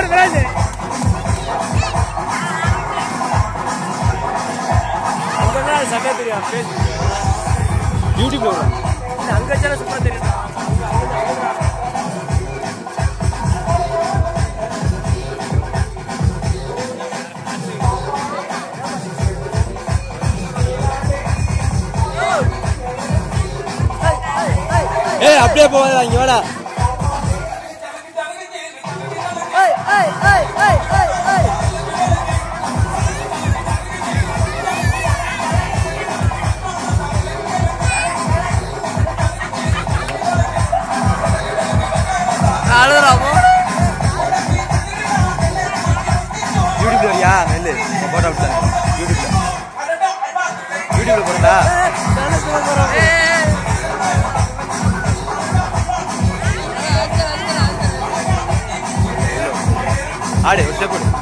பாரு விராஜ் அங்க தான் சட்டை தெரியும் ஃபேஸ்புக் யூடியூப்ல வரும் அங்க வச்சாலும் சூப்பரா தெரியும் ஏய் அப்படியே போவாத இங்க வாடா அழுதுறாமோ யூடியூப்ல வரியா நெல்லு போட்டோ விட்டேன் யூடியூப்ல யூடியூப்ல போறா ஆடு ஒரு ஸ்டெப்